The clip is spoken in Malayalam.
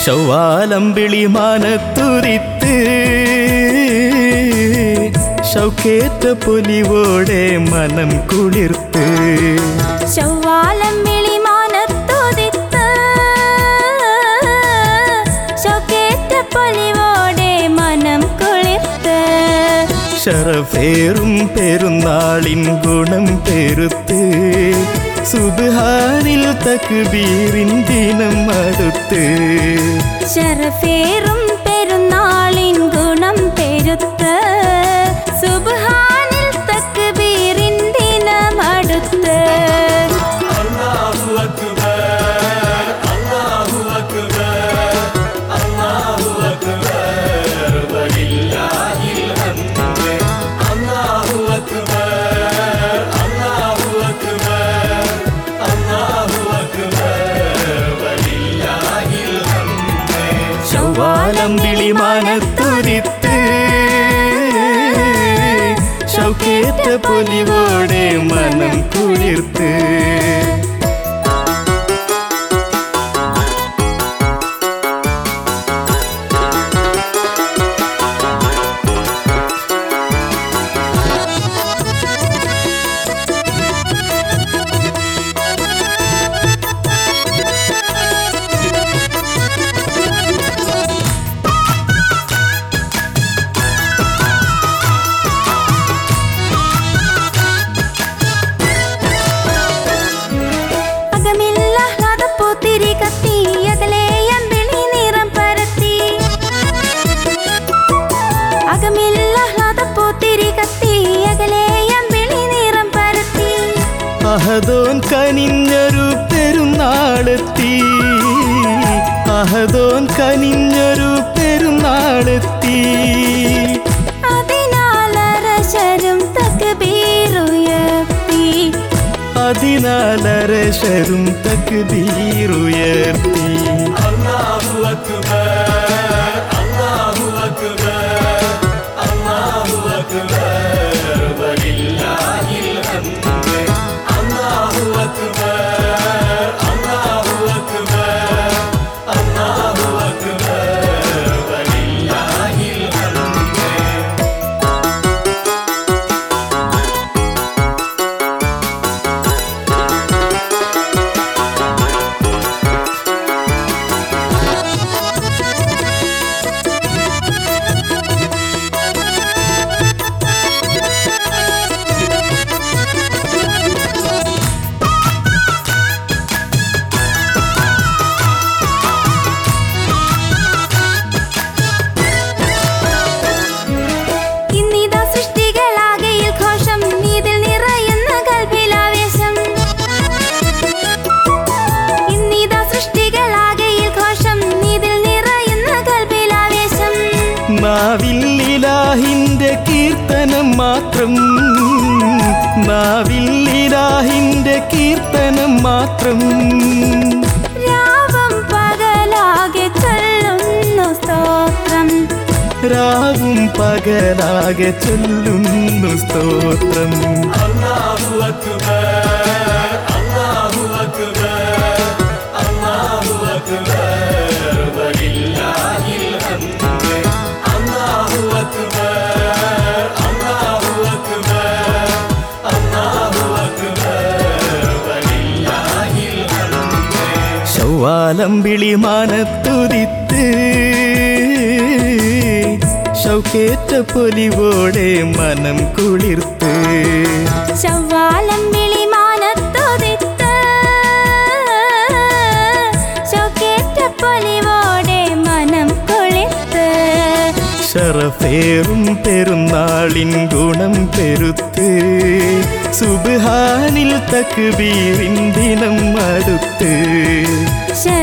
ചൊവ്വാലമ്പിളി മാനത്തുരിത്ത് ഷൗക്കേറ്റ പൊലിവോടെ മനം കുളിർത്ത് ചൊവ്വാലം വിളിമാനത്തുതിത്ത് ശോകേറ്റ പൊലിവോടെ മനം കുളിർത്ത് ഷറഫേറും പെരുന്നാളിൻ ഗുണം പെരുത്ത് സുബാനിൽ തക്ബീറിൻ ദിനം അടുത്ത് ശരഫേറും പെരുന്നാളിൻ ഗുണം പെരുത്ത് സുബ്ഹാനിൽ തക്ബീറിൻ ദിനമടുത്ത് ചൊവ്വാലമ്പിളി മാനത്തുരിത്ത് ഷൗക്കേറ്റ പൊലിവോടെ മനം കുളിർത്ത് അകമില്ലാഹ്ലാദപ്പൂത്തിരി കത്തി അകലെ അമ്പിളി നിറം പരത്തി അകമില്ലാഹ്ലാദപ്പൂത്തിരി കത്തി അകലെ അമ്പിളി നിറം പരത്തി അഹദോൻ കനിഞ്ഞൊരു പെരുന്നാളെത്തി അഹദോൻ കനിഞ്ഞൊരു പെരുന്നാളെത്തി അതിനാലരശരും തക്ബീറുയർത്തി അതിനാലരശരും തക്ബീറുയർത്തി ഇന്നിതാ സൃഷ്ടികളാകയിൽ ഘോഷം ഇതിൽ നിറയുന്ന കൽബിലാവേശം ഇന്നിതാ സൃഷ്ടികളാകയിൽ ഘോഷം ഇതിൽ നിറയുന്ന കൽബിലാവേശം നാവിൽ ഇലാഹിന്റെ കീർത്തനം മാത്രം നാവിൽ ഇലാഹിന്റെ കീർത്തനം മാത്രം രാവും പകലാകെ ചൊല്ലുന്നു സ്തോത്രം രാവും പകലാകെ ചൊല്ലുന്നു സ്തോത്രം ശൗവാലമ്പിളി മാനത്തുതിത്ത് ഷൗക്കേറ്റ പൊലിവോടെ മനം കുളിർത്ത് ചവ്വാലം വിളിമാനത്തുതിത്ത് ശോകേറ്റ പൊലിവോടെ മനം കുളിർത്ത് ഷറഫേറും പെരുന്നാളിൻ ഗുണം പെരുത്ത് സുബ്ഹാനിൽ തക്ബീറിൻ ദിനം അടുത്ത് ശര